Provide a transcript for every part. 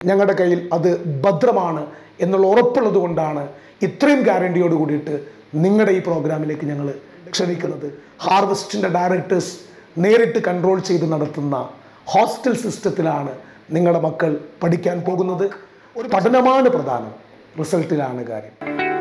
ഞങ്ങളുടെ കയ്യിൽ അത് ഭദ്രമാണ് എന്നുള്ള ഉറപ്പുള്ളത് കൊണ്ടാണ് ഇത്രയും ഗ്യാരണ്ടിയോട് കൂടിയിട്ട് നിങ്ങളുടെ ഈ പ്രോഗ്രാമിലേക്ക് ഞങ്ങൾ ക്ഷണിക്കുന്നത് ഹാർവസ്റ്റിൻ്റെ ഡയറക്ടേഴ്സ് നേരിട്ട് കൺട്രോൾ ചെയ്ത് നടത്തുന്ന ഹോസ്റ്റൽ സിസ്റ്റത്തിലാണ് നിങ്ങളുടെ മക്കൾ പഠിക്കാൻ പോകുന്നത് ഒരു പഠനമാണ് പ്രധാനം റിസൾട്ടിലാണ് കാര്യം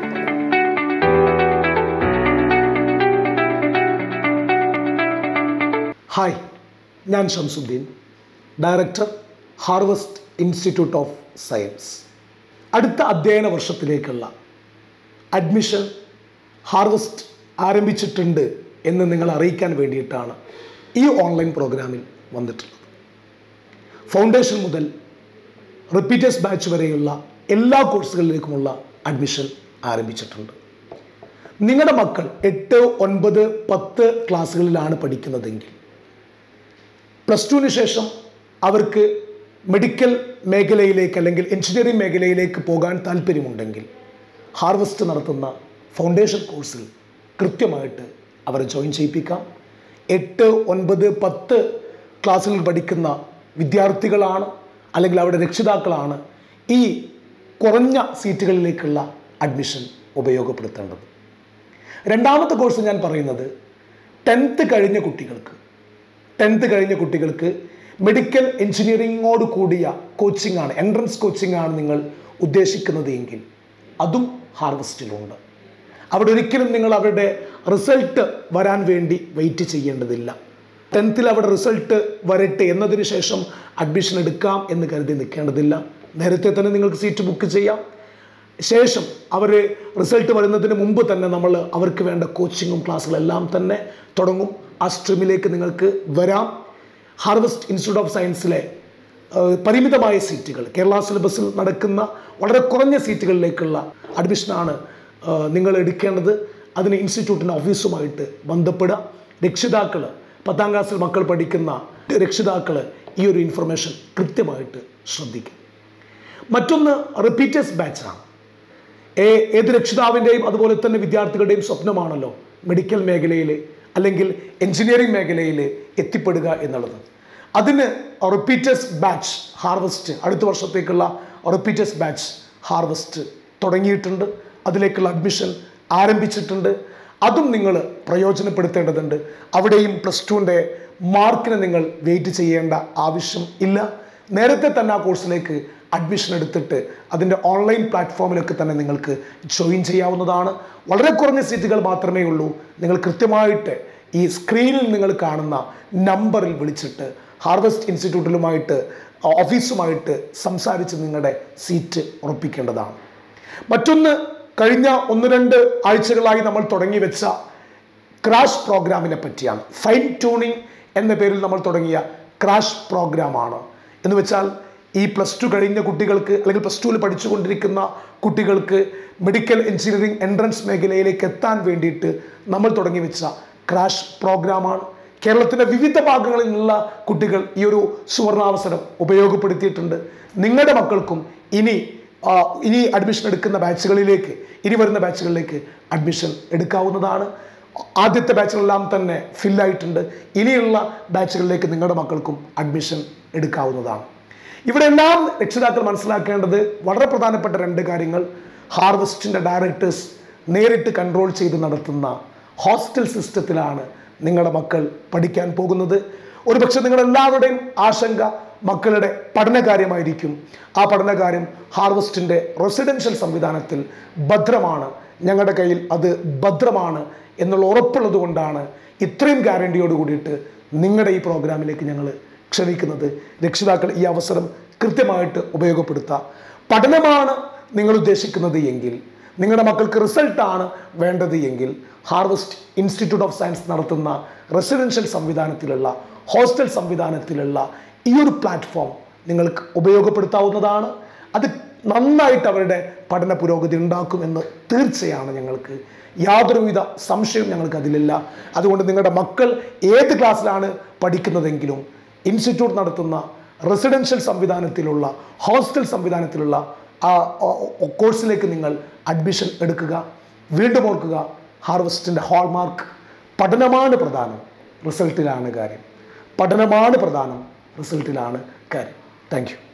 ഹായ് ഞാൻ Shamsuddin director harvest institute of science അടുത്ത അധ്യയന വർഷത്തിലേക്കുള്ള അഡ്മിഷൻ ഹാർവസ്റ്റ് ആരംഭിച്ചിട്ടുണ്ട് എന്ന് നിങ്ങൾ അറിയിക്കാൻ വേണ്ടിയിട്ടാണ് ഈ ഓൺലൈൻ പ്രോഗ്രാമിൽ വന്നിട്ടുള്ളത് ഫൗണ്ടേഷൻ മുതൽ റിപ്പീറ്റേഴ്സ് ബാച്ച് വരെയുള്ള എല്ലാ കോഴ്സുകളിലേക്കുമുള്ള അഡ്മിഷൻ ആരംഭിച്ചിട്ടുണ്ട് നിങ്ങളുടെ മക്കൾ എട്ട് ഒൻപത് പത്ത് ക്ലാസ്സുകളിലാണ് പഠിക്കുന്നതെങ്കിൽ പ്ലസ് ടുവിന് ശേഷം അവർക്ക് മെഡിക്കൽ മേഖലയിലേക്ക് അല്ലെങ്കിൽ എഞ്ചിനീയറിംഗ് മേഖലയിലേക്ക് പോകാൻ താല്പര്യമുണ്ടെങ്കിൽ ഹാർവസ്റ്റ് നടത്തുന്ന ഫൗണ്ടേഷൻ കോഴ്സിൽ കൃത്യമായിട്ട് അവരെ ജോയിൻ ചെയ്യിപ്പിക്കാം എട്ട് ഒൻപത് പത്ത് ക്ലാസ്സുകളിൽ പഠിക്കുന്ന വിദ്യാർത്ഥികളാണ് അല്ലെങ്കിൽ അവരുടെ രക്ഷിതാക്കളാണ് ഈ കുറഞ്ഞ സീറ്റുകളിലേക്കുള്ള അഡ്മിഷൻ ഉപയോഗപ്പെടുത്തേണ്ടത് രണ്ടാമത്തെ കോഴ്സ് ഞാൻ പറയുന്നത് ടെൻത്ത് കഴിഞ്ഞ കുട്ടികൾക്ക് ടെൻത്ത് കഴിഞ്ഞ കുട്ടികൾക്ക് മെഡിക്കൽ എഞ്ചിനീയറിങ്ങോട് കൂടിയ കോച്ചിങ് ആണ് എൻട്രൻസ് കോച്ചിങ് ആണ് നിങ്ങൾ ഉദ്ദേശിക്കുന്നത് എങ്കിൽ അതും ഹാർവസ്റ്റിലുണ്ട് അവിടെ ഒരിക്കലും നിങ്ങൾ അവരുടെ റിസൾട്ട് വരാൻ വേണ്ടി വെയിറ്റ് ചെയ്യേണ്ടതില്ല ടെൻത്തിൽ അവിടെ റിസൾട്ട് വരട്ടെ എന്നതിന് ശേഷം അഡ്മിഷൻ എടുക്കാം എന്ന് കരുതി നിൽക്കേണ്ടതില്ല നേരത്തെ തന്നെ നിങ്ങൾക്ക് സീറ്റ് ബുക്ക് ചെയ്യാം ശേഷം അവർ റിസൾട്ട് വരുന്നതിന് മുമ്പ് തന്നെ നമ്മൾ അവർക്ക് വേണ്ട കോച്ചിങ്ങും ക്ലാസ്സുകളെല്ലാം തന്നെ തുടങ്ങും ആ സ്ട്രീമിലേക്ക് നിങ്ങൾക്ക് വരാം ഹാർവസ്റ്റ് ഇൻസ്റ്റിറ്റ്യൂട്ട് ഓഫ് സയൻസിലെ ഏഹ്, പരിമിതമായ സീറ്റുകൾ കേരള സിലബസിൽ നടക്കുന്ന വളരെ കുറഞ്ഞ സീറ്റുകളിലേക്കുള്ള അഡ്മിഷനാണ് ഏഹ്, നിങ്ങൾ എടുക്കേണ്ടത് അതിന് ഇൻസ്റ്റിറ്റ്യൂട്ടിൻ്റെ ഓഫീസുമായിട്ട് ബന്ധപ്പെടുക രക്ഷിതാക്കൾ പത്താം ക്ലാസ്സിൽ മക്കൾ പഠിക്കുന്ന രക്ഷിതാക്കൾ ഈ ഒരു ഇൻഫർമേഷൻ കൃത്യമായിട്ട് ശ്രദ്ധിക്കും മറ്റൊന്ന് റിപ്പീറ്റേഴ്സ് ബാച്ചാണ് ഏ- ഏത് രക്ഷിതാവിൻ്റെയും അതുപോലെ തന്നെ വിദ്യാർത്ഥികളുടെയും സ്വപ്നമാണല്ലോ മെഡിക്കൽ മേഖലയിൽ അല്ലെങ്കിൽ എഞ്ചിനീയറിംഗ് മേഖലയിൽ എത്തിപ്പെടുക എന്നുള്ളത് അതിന് റിപ്പീറ്റേഴ്സ് ബാച്ച് ഹാർവസ്റ്റ് അടുത്ത വർഷത്തേക്കുള്ള റിപ്പീറ്റേഴ്സ് ബാച്ച് ഹാർവസ്റ്റ് തുടങ്ങിയിട്ടുണ്ട് അതിലേക്കുള്ള അഡ്മിഷൻ ആരംഭിച്ചിട്ടുണ്ട് അതും നിങ്ങൾ പ്രയോജനപ്പെടുത്തേണ്ടതുണ്ട് അവിടെയും പ്ലസ് ടുവിൻ്റെ മാർക്കിന് നിങ്ങൾ വെയിറ്റ് ചെയ്യേണ്ട ആവശ്യം ഇല്ല നേരത്തെ തന്നെ ആ കോഴ്സിലേക്ക് അഡ്മിഷൻ എടുത്തിട്ട് അതിൻ്റെ ഓൺലൈൻ പ്ലാറ്റ്ഫോമിലൊക്കെ തന്നെ നിങ്ങൾക്ക് ജോയിൻ ചെയ്യാവുന്നതാണ് വളരെ കുറഞ്ഞ സീറ്റുകൾ മാത്രമേ ഉള്ളൂ നിങ്ങൾ കൃത്യമായിട്ട് ഈ സ്ക്രീനിൽ നിങ്ങൾ കാണുന്ന നമ്പറിൽ വിളിച്ചിട്ട് ഹാർവസ്റ്റ് ഇൻസ്റ്റിറ്റ്യൂട്ടിലുമായിട്ട് ഓഫീസുമായിട്ട് സംസാരിച്ച് നിങ്ങളുടെ സീറ്റ് ഉറപ്പിക്കേണ്ടതാണ് മറ്റൊന്ന് കഴിഞ്ഞ ഒന്ന് രണ്ട് ആഴ്ചകളായി നമ്മൾ തുടങ്ങി വെച്ച ക്രാഷ് പ്രോഗ്രാമിനെ പറ്റിയാണ് ഫൈൻ ട്യൂണിംഗ് എന്ന പേരിൽ നമ്മൾ തുടങ്ങിയ ക്രാഷ് പ്രോഗ്രാമാണ് എന്ന് വെച്ചാൽ ഈ പ്ലസ് ടു കഴിഞ്ഞ കുട്ടികൾക്ക് അല്ലെങ്കിൽ പ്ലസ് ടുവിൽ പഠിച്ചുകൊണ്ടിരിക്കുന്ന കുട്ടികൾക്ക് മെഡിക്കൽ എഞ്ചിനീയറിംഗ് എൻട്രൻസ് മേഖലയിലേക്ക് എത്താൻ വേണ്ടിയിട്ട് നമ്മൾ തുടങ്ങി വെച്ച ക്രാഷ് പ്രോഗ്രാമാണ് കേരളത്തിൻ്റെ വിവിധ ഭാഗങ്ങളിൽ നിന്നുള്ള കുട്ടികൾ ഈ ഒരു സുവർണാവസരം ഉപയോഗപ്പെടുത്തിയിട്ടുണ്ട് നിങ്ങളുടെ മക്കൾക്കും ഇനി ആ, ഇനി അഡ്മിഷൻ എടുക്കുന്ന ബാച്ചുകളിലേക്ക് ഇനി വരുന്ന ബാച്ചുകളിലേക്ക് അഡ്മിഷൻ എടുക്കാവുന്നതാണ് ആദ്യത്തെ ബാച്ചുകളെല്ലാം തന്നെ ഫില്ലായിട്ടുണ്ട് ഇനിയുള്ള ബാച്ചുകളിലേക്ക് നിങ്ങളുടെ മക്കൾക്കും അഡ്മിഷൻ എടുക്കാവുന്നതാണ് ഇവിടെ എല്ലാം രക്ഷിതാക്കൾ മനസ്സിലാക്കേണ്ടത് വളരെ പ്രധാനപ്പെട്ട രണ്ട് കാര്യങ്ങൾ ഹാർവസ്റ്റിൻ്റെ ഡയറക്ടേഴ്സ് നേരിട്ട് കൺട്രോൾ ചെയ്ത് നടത്തുന്ന ഹോസ്റ്റൽ സിസ്റ്റത്തിലാണ് നിങ്ങളുടെ മക്കൾ പഠിക്കാൻ പോകുന്നത് ഒരുപക്ഷെ നിങ്ങളെല്ലാവരുടെയും ആശങ്ക മക്കളുടെ പഠനകാര്യമായിരിക്കും ആ പഠനകാര്യം ഹാർവസ്റ്റിൻ്റെ റെസിഡൻഷ്യൽ സംവിധാനത്തിൽ ഭദ്രമാണ് ഞങ്ങളുടെ കയ്യിൽ അത് ഭദ്രമാണ് എന്നുള്ള ഉറപ്പുള്ളത് കൊണ്ടാണ് ഇത്രയും ഗ്യാരണ്ടിയോട് കൂടിയിട്ട് നിങ്ങളുടെ ഈ പ്രോഗ്രാമിലേക്ക് ഞങ്ങൾ ക്ഷണിക്കുന്നത് രക്ഷിതാക്കൾ ഈ അവസരം കൃത്യമായിട്ട് ഉപയോഗപ്പെടുത്തുക പഠനമാണ് നിങ്ങൾ ഉദ്ദേശിക്കുന്നത് എങ്കിൽ നിങ്ങളുടെ മക്കൾക്ക് റിസൾട്ടാണ് വേണ്ടത് എങ്കിൽ ഹാർവസ്റ്റ് ഇൻസ്റ്റിറ്റ്യൂട്ട് ഓഫ് സയൻസ് നടത്തുന്ന റെസിഡൻഷ്യൽ സംവിധാനത്തിലുള്ള ഹോസ്റ്റൽ സംവിധാനത്തിലുള്ള ഈ ഒരു പ്ലാറ്റ്ഫോം നിങ്ങൾക്ക് ഉപയോഗപ്പെടുത്താവുന്നതാണ് അത് നന്നായിട്ട് അവരുടെ പഠന പുരോഗതി ഉണ്ടാക്കുമെന്ന് തീർച്ചയാണ് ഞങ്ങൾക്ക് യാതൊരുവിധ സംശയവും ഞങ്ങൾക്ക് അതിലില്ല അതുകൊണ്ട് നിങ്ങളുടെ മക്കൾ ഏത് ക്ലാസ്സിലാണ് പഠിക്കുന്നതെങ്കിലും ഇൻസ്റ്റിറ്റ്യൂട്ട് നടത്തുന്ന റെസിഡൻഷ്യൽ സംവിധാനത്തിലുള്ള ഹോസ്റ്റൽ സംവിധാനത്തിലുള്ള ആ ഓ- ഓ- കോഴ്സിലേക്ക് നിങ്ങൾ അഡ്മിഷൻ എടുക്കുക വീണ്ടും ഓർക്കുക ഹാർവസ്റ്റിൻ്റെ ഹോൾമാർക്ക് പഠനമാണ് പ്രധാനം റിസൾട്ടിലാണ് കാര്യം പഠനമാണ് പ്രധാനം റിസൾട്ടിലാണ് കാര്യം താങ്ക് യു